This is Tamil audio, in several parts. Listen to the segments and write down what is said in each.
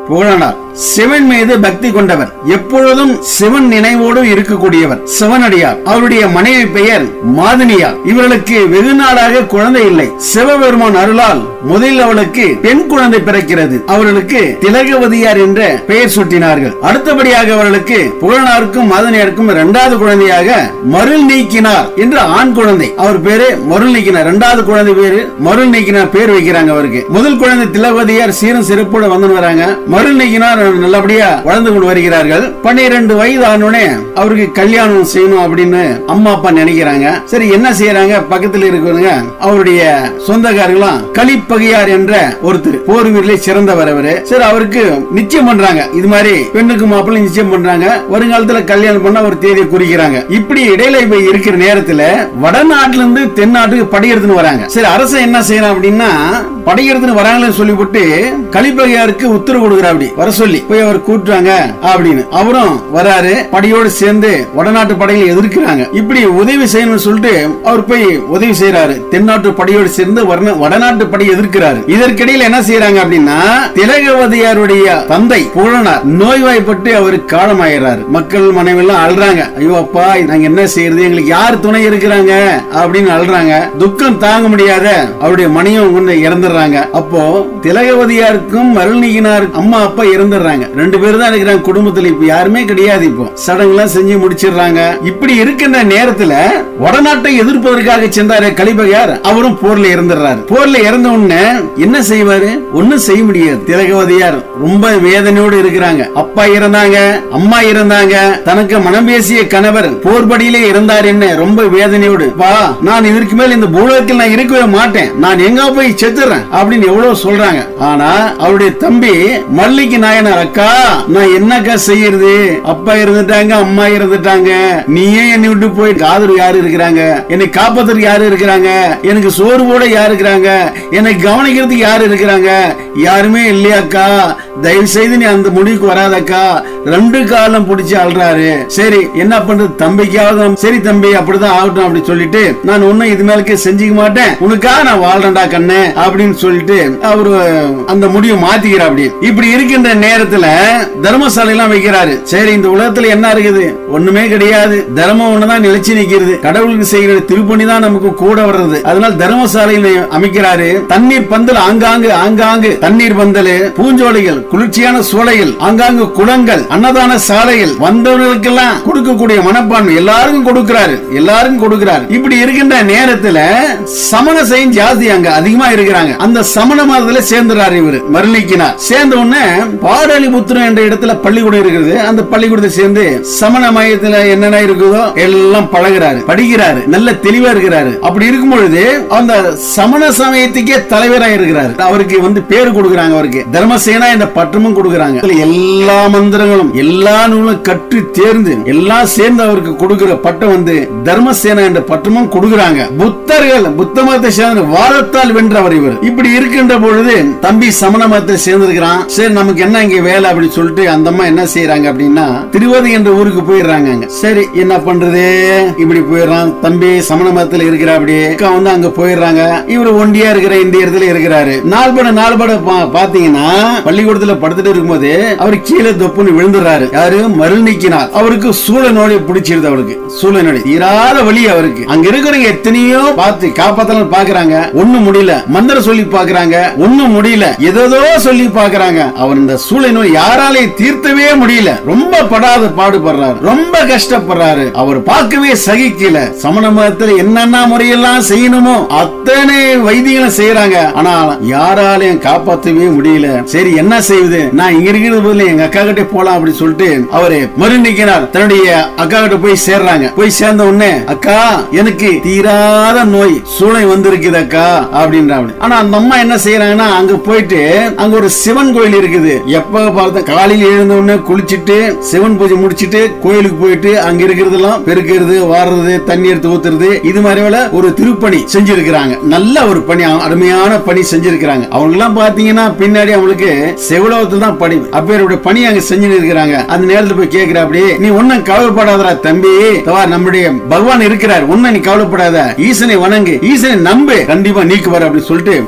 புகழனார் சிவன் மீது பக்தி கொண்டவர் எப்பொழுதும் சிவன் நினைவோடு இருக்கக்கூடியவர் சிவனடியார் அவருடைய மனைவி பெயர் மாதினியார் இவர்களுக்கு வெகு நாளாக குழந்தை இல்லை சிவபெருமான் அருளால் முதலில் அவளுக்கு பெண் குழந்தை பிறக்கிறது அவர்களுக்கு திலகவதியார் என்ற பெயர் சூட்டினார்கள் அடுத்தபடியாக அவர்களுக்கு புகழனாருக்கும் மாதினியாருக்கும் இரண்டாவது குழந்தையாக மருள் நீக்கினார் என்ற ஆண் குழந்தை அவர் பேரு மருள் நீக்கினார் இரண்டாவது குழந்தை பேரு மருள் நீக்கினார் பேர் வைக்கிறாங்க அவருக்கு முதல் குழந்தை திலகவதியார் சீரும் சிறப்போட வந்து வராங்க மருள் நீக்கினார் நல்லபடியா வளர்ந்து கொண்டு வருகிறார்கள் பன்னிரண்டு வயது ஆனோடனே அவருக்கு கல்யாணம் செய்யணும் அப்படின்னு அம்மா அப்பா நினைக்கிறாங்க சரி என்ன செய்யறாங்க பக்கத்துல இருக்கிறவங்க அவருடைய சொந்தக்காரங்களாம் கலிப்பகையார் என்ற ஒருத்தர் போர் வீரர்ல சிறந்தவர் அவரு சரி அவருக்கு நிச்சயம் பண்றாங்க இது மாதிரி பெண்ணுக்கு மாப்பிள்ளை நிச்சயம் பண்றாங்க வருங்காலத்துல கல்யாணம் பண்ண ஒரு தேதியை குறிக்கிறாங்க இப்படி இடையில இப்ப இருக்கிற நேரத்துல வடநாட்டுல இருந்து தென்னாட்டுக்கு படையெடுத்துன்னு வராங்க சரி அரசன் என்ன செய்யலாம் அப்படின்னா படையெடுத்துன்னு வராங்கன்னு சொல்லிவிட்டு கலிப்பகையாருக்கு உத்தரவு கொடுக்குறா அப்படி வர சொல்லி போய் அவர் கூட்டுறாங்க அப்படின்னு அவரும் வராரு படையோடு சேர்ந்து வடநாட்டு படைகளை எதிர்க்கிறாங்க இப்படி உதவி செய்யணும்னு சொல்லிட்டு அவர் போய் உதவி செய்யறாரு தென்னாட்டு படையோடு சேர்ந்து வடநா- வடநாட்டு படை எதிர்க்கிறாரு இதற்கிடையில என்ன செய்யறாங்க அப்படின்னா திலகவதியாருடைய தந்தை புகழனார் நோய்வாய்ப்பட்டு அவர் காலமாயிடுறாரு மக்கள் மனைவி எல்லாம் அழுறாங்க ஐயோ அப்பா நாங்க என்ன செய்யறது எங்களுக்கு யார் துணை இருக்கிறாங்க அப்படின்னு அழுறாங்க துக்கம் தாங்க முடியாத அவருடைய மனையும் கொண்டு இறந்துடுறாங்க அப்போ திலகவதியாருக்கும் மருள்நீகினாருக்கும் அம்மா அப்பா இறந்துடுறாங்க ரெண்டு பேரும் தான் இருக்கிறாங்க குடும்பத்துல இப்ப யாருமே கிடையாது இப்போ சடங்குலாம் செஞ்சு முடிச்சிடுறாங்க இப்படி இருக்கின்ற நேரத்துல வடநாட்டை எதிர்ப்பதற்காக சென்றாரு கலிபகையார் அவரும் போர்ல இறந்துடுறாரு போர்ல இறந்த உடனே என்ன செய்வாரு ஒண்ணும் செய்ய முடியாது திலகவதியார் ரொம்ப வேதனையோடு இருக்கிறாங்க அப்பா இறந்தாங்க அம்மா இறந்தாங்க தனக்கு மனம் பேசிய கணவர் போர்படியிலே இறந்தார் என்ன ரொம்ப வேதனையோடு வா நான் இதற்கு மேல் இந்த பூலோகத்தில் நான் இருக்கவே மாட்டேன் நான் எங்க போய் செத்துறேன் அப்படின்னு எவ்வளவு சொல்றாங்க ஆனா அவருடைய தம்பி மல்லிக்கு நாயனார் அக்கா நான் என்னக்கா செய்யறது அப்பா இறந்துட்டாங்க அம்மா இறந்துட்டாங்க நீயே என்னை விட்டு போய் ஆதரவு யாரு இருக்கிறாங்க என்னை காப்பாத்துறதுக்கு யாரு இருக்கிறாங்க எனக்கு சோறு போட யாரு இருக்கிறாங்க என்னை கவனிக்கிறதுக்கு யாரு இருக்கிறாங்க யாருமே இல்லையாக்கா தயவு செய்து நீ அந்த முடிவுக்கு வராதக்கா ரெண்டு காலம் பிடிச்சு அல்றாரு சரி என்ன பண்றது தம்பிக்காவது நம்ம- சரி தம்பி அப்படிதான் ஆகட்டும் அப்படி சொல்லிட்டு நான் ஒன்னும் இது மேலுக்கு செஞ்சுக்க மாட்டேன் உனக்காக நான் வாழ்றேன்டா கண்ணு அப்படின்னு சொல்லிட்டு அவரு அந்த முடிவை மாத்திக்கிறார் அப்படி இப்படி இருக்கின்ற நேரத்துல தர்மசாலை எல்லாம் வைக்கிறாரு சரி இந்த உலகத்துல என்ன இருக்குது ஒண்ணுமே கிடையாது தர்மம் ஒண்ணுதான் நிலைச்சு நிக்கிறது கடவுளுக்கு செய்கிற திருப்பணி தான் நமக்கு கூட வர்றது அதனால தர்மசாலையில அமைக்கிறாரு தண்ணீர் பந்தல் ஆங்காங்கு ஆங்காங்கு தண்ணீர் பந்தல் பூஞ்சோலைகள் குளிர்ச்சியான சோலைகள் ஆங்காங்கு குளங்கள் அன்னதான சாலைகள் வந்தவர்களுக்கெல்லாம் கொடுக்கக்கூடிய மனப்பான்மை எல்லாருக்கும் கொடுக்கிறாரு எல்லாருக்கும் கொடுக்கிறாரு இப்படி இருக்கின்ற நேரத்துல சமண செய்யும் ஜாதி அங்க அதிகமா இருக்கிறாங்க அந்த சமண மதத்துல சேர்ந்துறாரு இவரு மருளிக்கினார் சேர்ந்த உடனே பாடலிபுத்திரம் என்ற இடத்துல பள்ளிக்கூடம் இருக்கிறது அந்த பள்ளிக்கூடத்தை சேர்ந்து சமண மயத்துல என்னென்ன இருக்குதோ எல்லாம் பழகுறாரு படிக்கிறாரு நல்ல தெளிவா இருக்கிறாரு அப்படி இருக்கும் பொழுது அந்த சமண சமயத்துக்கே தலைவரா இருக்கிறாரு அவருக்கு வந்து பேரு கொடுக்கறாங்க அவருக்கு தர்மசேனா என்ற பட்டமும் கொடுக்கறாங்க அதுல எல்லா மந்திரங்களும் எல்லா நூலும் கற்று தேர்ந்து எல்லாம் சேர்ந்து அவருக்கு கொடுக்கிற பட்டம் வந்து தர்மசேனா என்ற பட்டமும் கொடுக்கறாங்க புத்தர்கள் புத்த மதத்தை சேர்ந்த வாரத்தால் வென்றவர் இவர் இப்படி இருக்கின்ற பொழுது தம்பி சமண மதத்தை சேர்ந்திருக்கிறான் சரி நமக்கு என்ன இங்க வேலை அப்படி சொல்லிட்டு அந்த அம்மா என்ன செய்யறாங்க அப்படின்னா திருவதி என்ற ஊருக்கு போயிடுறாங்க அங்க சரி என்ன பண்றது இப்படி போயிடுறான் தம்பி சமண மதத்துல இருக்கிறா அப்படி அக்கா வந்து அங்க போயிடுறாங்க இவர் ஒண்டியா இருக்கிற இந்த இடத்துல இருக்கிறாரு நாள்பட நாள்பட பா- பாத்தீங்கன்னா பள்ளிக்கூடத்துல படுத்துட்டு இருக்கும்போது அவர் கீழே தொப்புன்னு விழுந்துறாரு யாரு மருள் நீக்கினார் அவருக்கு சூழ நோய் பிடிச்சிருது அவருக்கு சூழ நோய் தீராத வழி அவருக்கு அங்க இருக்கிறவங்க எத்தனையோ பார்த்து காப்பாத்தலாம் பாக்குறாங்க ஒண்ணும் முடியல மந்திரம் சொல்லி பாக்குறாங்க ஒண்ணும் முடியல ஏதோ சொல்லி பாக்குறாங்க அவர் இந்த சூளை நோய் யாராலையும் தீர்த்தவே முடியல ரொம்ப படாத பாடுபடுறாரு ரொம்ப கஷ்டப்படுறாரு அவர் பார்க்கவே சகிக்கல சமண மதத்துல என்னென்ன முறையெல்லாம் செய்யணுமோ அத்தனை வைத்தியங்களும் செய்யறாங்க ஆனா யாராலையும் காப்பாத்தவே முடியல சரி என்ன செய்யுது நான் இங்க இருக்கிறது பதில் எங்க அக்கா கிட்ட போலாம் அப்படின்னு சொல்லிட்டு அவரு மறுநிக்கிறார் தன்னுடைய அக்கா கிட்ட போய் சேர்றாங்க போய் சேர்ந்த உடனே அக்கா எனக்கு தீராத நோய் சூளை வந்திருக்குது அக்கா அப்படின்றாங்க ஆனா அந்த அம்மா என்ன செய்யறாங்கன்னா அங்க போயிட்டு அங்க ஒரு சிவன் கோயில் இருக்குது எப்ப பார்த்த காலையில எழுந்த உடனே குளிச்சிட்டு சிவன் பூஜை முடிச்சிட்டு கோயிலுக்கு போயிட்டு அங்க இருக்கிறதெல்லாம் பெருக்கிறது வாடுறது தண்ணி எடுத்து ஊத்துறது இது மாதிரி வேலை ஒரு திருப்பணி செஞ்சிருக்கிறாங்க நல்ல ஒரு பணி அருமையான பணி செஞ்சிருக்கிறாங்க அவங்க எல்லாம் பாத்தீங்கன்னா பின்னாடி அவங்களுக்கு செவலோகத்துல தான் பணி அப்பேருடைய பணி அங்க செஞ்சுட்டு இருக்கிறாங்க அந்த நேரத்துல போய் கேக்குற அப்படி நீ ஒன்னும் கவலைப்படாதடா தம்பி தவா நம்முடைய பகவான் இருக்கிறார் ஒன்னும் நீ கவலைப்படாத ஈசனை வணங்கு ஈசனை நம்பு கண்டிப்பா நீக்குவார் அப்படின்னு சொல்லிட்டு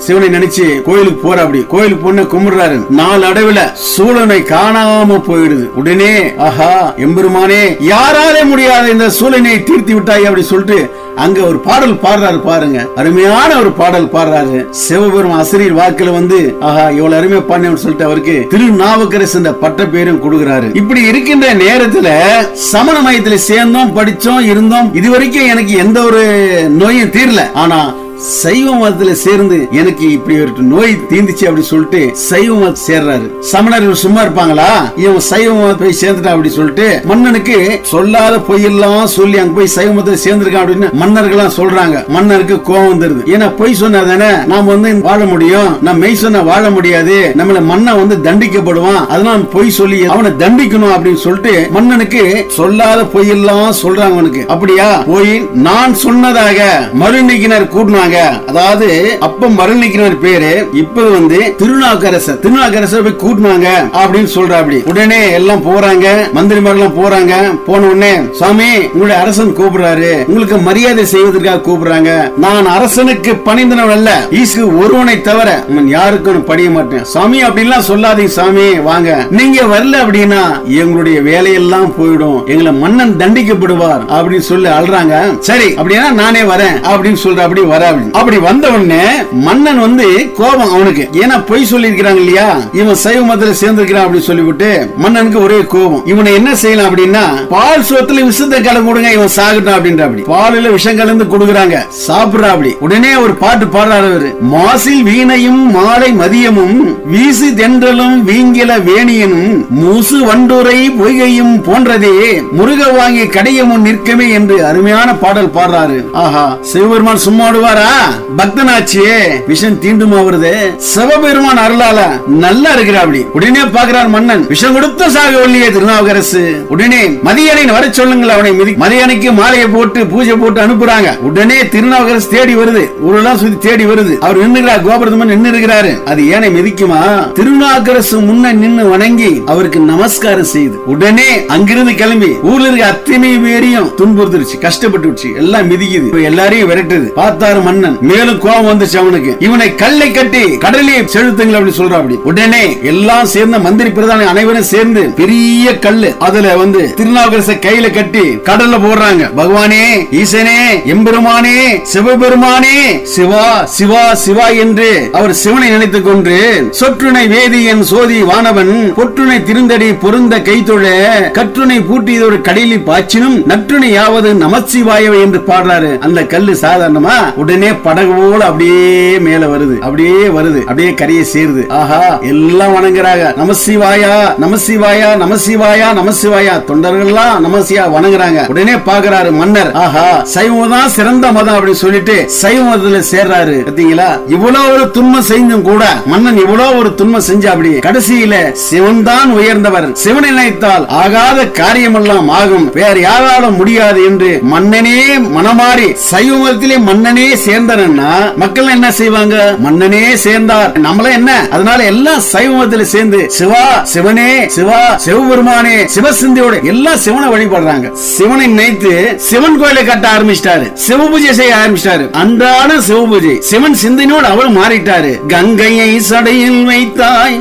சிவனை நினைச்சு கோயிலுக்கு போற அப்படி கோயிலுக்கு பொண்ணு கும்பிடுறாரு நாலு அடவுல சூழனை காணாம போயிடுது உடனே ஆஹா எம்பெருமானே யாராலே முடியாத இந்த சூழனை தீர்த்தி விட்டாய் அப்படி சொல்லிட்டு அங்க ஒரு பாடல் பாடுறாரு பாருங்க அருமையான ஒரு பாடல் பாடுறாரு சிவபெருமான் அசிரியர் வாக்குல வந்து ஆஹா இவ்வளவு அருமையா பாடினு சொல்லிட்டு அவருக்கு திருநாவுக்கரசு இந்த பட்ட பேரும் கொடுக்குறாரு இப்படி இருக்கின்ற நேரத்துல சமண மயத்துல சேர்ந்தோம் படிச்சோம் இருந்தோம் இதுவரைக்கும் எனக்கு எந்த ஒரு நோயும் தீரல ஆனா சைவ மதத்துல சேர்ந்து எனக்கு இப்படி ஒரு நோய் தீந்துச்சு அப்படி சொல்லிட்டு சைவ மதம் சேர்றாரு சமணர்கள் சும்மா இருப்பாங்களா இவன் சைவ மதம் போய் சேர்ந்துட்டா அப்படி சொல்லிட்டு மன்னனுக்கு சொல்லாத பொய்யெல்லாம் சொல்லி அங்க போய் சைவ மதத்தை சேர்ந்திருக்கான் அப்படின்னு மன்னர்கள்லாம் சொல்றாங்க மன்னருக்கு கோபம் வந்துருது ஏன்னா பொய் சொன்னா தானே நாம வந்து வாழ முடியும் நம்ம மெய் சொன்னா வாழ முடியாது நம்மள மன்னன் வந்து தண்டிக்கப்படுவான் அதனால பொய் சொல்லி அவனை தண்டிக்கணும் அப்படின்னு சொல்லிட்டு மன்னனுக்கு சொல்லாத பொய்யெல்லாம் சொல்றாங்க அவனுக்கு அப்படியா போய் நான் சொன்னதாக மறுநீக்கினர் கூட்டினாங்க அதாவது அப்ப மறுநீக்கினர் பேரு இப்ப வந்து திருநாக்கரசர் திருநாக்கரசர் போய் கூட்டினாங்க அப்படின்னு சொல்ற அப்படி உடனே எல்லாம் போறாங்க மந்திரிமாரெல்லாம் போறாங்க போன உடனே சாமி உங்களுடைய அரசன் கூப்பிடுறாரு உங்களுக்கு மரியாதை செய்வதற்காக கூப்பிடுறாங்க நான் அரசனுக்கு பணிந்தனவன் அல்ல ஈசு ஒருவனை தவிர நான் யாருக்கும் நான் பணிய மாட்டேன் சாமி அப்படிலாம் சொல்லாதீங்க சாமி வாங்க நீங்க வரல அப்படின்னா எங்களுடைய வேலையெல்லாம் போயிடும் எங்களை மன்னன் தண்டிக்கப்படுவார் அப்படின்னு சொல்லி அழுறாங்க சரி அப்படின்னா நானே வரேன் அப்படின்னு சொல்ற அப்படி வர அப்படி அப்படி வந்த உடனே மன்னன் வந்து கோபம் அவனுக்கு ஏன்னா பொய் சொல்லி இருக்கிறாங்க இல்லையா இவன் சைவ மதத்துல சேர்ந்திருக்கிறான் அப்படின்னு சொல்லிவிட்டு மன்னனுக்கு ஒரே கோபம் இவனை என்ன செய்யலாம் அப்படின்னா பால் சோத்துல விஷத்தை கலந்து கொடுங்க இவன் சாகட்டும் அப்படின்ற அப்படி பாலில விஷம் கலந்து கொடுக்குறாங்க சாப்பிடுறா அப்படி உடனே ஒரு பாட்டு பாடுறாரு அவரு மாசில் வீணையும் மாலை மதியமும் வீசு தென்றலும் வீங்கில வேணியனும் மூசு வண்டுரை பொய்கையும் போன்றதே முருக வாங்கி கடையமும் நிற்கமே என்று அருமையான பாடல் பாடுறாரு ஆஹா சிவபெருமான் சும்மா விடுவாரா பக்தனாச்சியே விஷம் தீண்டுமா வருது சிவபெருமான் அருளால நல்லா இருக்கிறா அப்படி உடனே பாக்குறார் மன்னன் விஷம் கொடுத்த சாக ஒல்லியே திருநாவுக்கரசு உடனே மதியனை வர சொல்லுங்கள் அவனை மிதி மதியனைக்கு மாலையை போட்டு பூஜை போட்டு அனுப்புறாங்க உடனே திருநாவுக்கரசு தேடி வருது ஊரெல்லாம் சுத்தி தேடி வருது அவர் நின்னுகிறார் கோபுரத்தமா நின்னு இருக்கிறாரு அது ஏனை மிதிக்குமா திருநாவுக்கரசு முன்ன நின்னு வணங்கி அவருக்கு நமஸ்காரம் செய்து உடனே அங்கிருந்து கிளம்பி ஊர்ல இருக்க அத்தனை பேரையும் துன்புறுத்துருச்சு கஷ்டப்பட்டுச்சு எல்லாம் மிதிக்குது இப்ப எல்லாரையும் விரட்டுது பார்த்தாரு மன்னன் மேலும் கோபம் வந்துச்சு அவனுக்கு இவனை கல்லை கட்டி கடலே செலுத்துங்கள் அப்படி சொல்றா அப்படி உடனே எல்லாம் சேர்ந்த மந்திரி பிரதான அனைவரும் சேர்ந்து பெரிய கல்லு அதுல வந்து திருநாவுக்கரச கையில கட்டி கடல்ல போடுறாங்க பகவானே ஈசனே எம்பெருமானே சிவபெருமானே சிவா சிவா சிவா என்று அவர் சிவனை நினைத்துக் கொண்டு சொற்றுனை வேதியன் சோதி வானவன் பொற்றுனை திருந்தடி பொருந்த கைத்தொழ கற்றுனை பூட்டியதொரு கடலில் பாய்ச்சினும் நற்றுனை யாவது நமச்சிவாயவை என்று பாடுறாரு அந்த கல்லு சாதாரணமா உடனே படகு போல அப்படியே மேல வருது அப்படியே வருது அப்படியே கரையை சேருது ஆஹா எல்லாம் வணங்குறாங்க நமசிவாயா நமசிவாயா நமசிவாயா நமசிவாயா தொண்டர்கள் எல்லாம் நமசியா வணங்குறாங்க உடனே பாக்குறாரு மன்னர் ஆஹா சைவம் தான் சிறந்த மதம் அப்படின்னு சொல்லிட்டு சைவ மதத்துல சேர்றாரு பாத்தீங்களா இவ்வளவு ஒரு துன்பம் செஞ்சும் கூட மன்னன் இவ்வளவு ஒரு துன்பம் செஞ்ச அப்படி கடைசியில சிவன் தான் உயர்ந்தவர் சிவனை நினைத்தால் ஆகாத காரியமெல்லாம் ஆகும் வேற யாராலும் முடியாது என்று மன்னனே மனமாறி சைவ மதத்திலே மன்னனே சேர்ந்தார்னா மக்கள் என்ன செய்வாங்க மன்னனே சேர்ந்தார் நம்மள என்ன அதனால எல்லாம் சைவ மதத்துல சேர்ந்து சிவா சிவனே சிவா சிவபெருமானே சிவசிந்தியோட எல்லாம் சிவனை வழிபடுறாங்க சிவனை நினைத்து சிவன் கோயிலை கட்ட ஆரம்பிச்சிட்டாரு சிவ பூஜை செய்ய ஆரம்பிச்சிட்டாரு அன்றாட சிவ பூஜை சிவன் சிந்தனையோடு அவர் மாறிட்டாரு கங்கையை சடையில் வைத்தாய்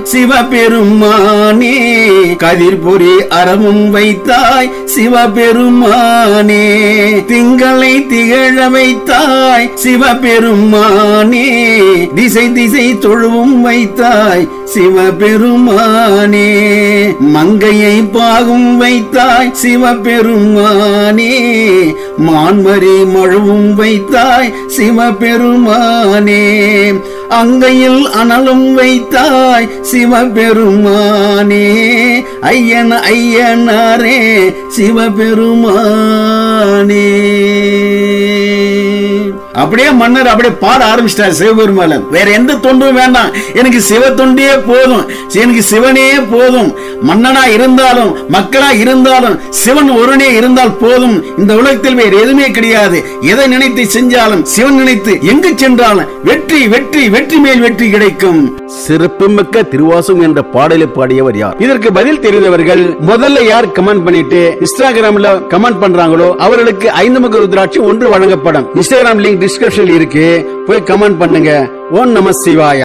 சிவபெருமானே கதிர் பொறி அறமும் வைத்தாய் சிவபெருமானே திங்களை திகழ வைத்தாய் சிவபெருமானே திசை திசை தொழுவும் வைத்தாய் சிவபெருமானே மங்கையை பாகும் வைத்தாய் சிவபெருமானே மான்மரி மழுவும் வைத்தாய் சிவபெருமானே அங்கையில் அனலும் வைத்தாய் சிவபெருமானே ஐயன் ஐயனாரே சிவபெருமானே அப்படியே மன்னர் அப்படியே பாட ஆரம்பிச்சிட்டார் சிவபெருமாளன் வேற எந்த தொண்டும் வேண்டாம் எனக்கு சிவ தொண்டே போதும் எனக்கு சிவனே போதும் மன்னனா இருந்தாலும் மக்களா இருந்தாலும் சிவன் ஒருவனே இருந்தால் போதும் இந்த உலகத்தில் வேறு எதுவுமே கிடையாது எதை நினைத்து செஞ்சாலும் சிவன் நினைத்து எங்கு சென்றாலும் வெற்றி வெற்றி வெற்றி மேல் வெற்றி கிடைக்கும் சிறப்புமிக்க திருவாசம் என்ற பாடலை பாடியவர் யார் இதற்கு பதில் தெரிந்தவர்கள் முதல்ல யார் கமெண்ட் பண்ணிட்டு இன்ஸ்டாகிராம்ல கமெண்ட் பண்றாங்களோ அவர்களுக்கு ஐந்து முக ருத்ராட்சி ஒன்று வழங்கப்படும் இன்ஸ்டாகிராம் லிங்க் டிஸ்கிரிப்ஷன் இருக்கு போய் கமெண்ட் பண்ணுங்க ஓம் நம சிவாய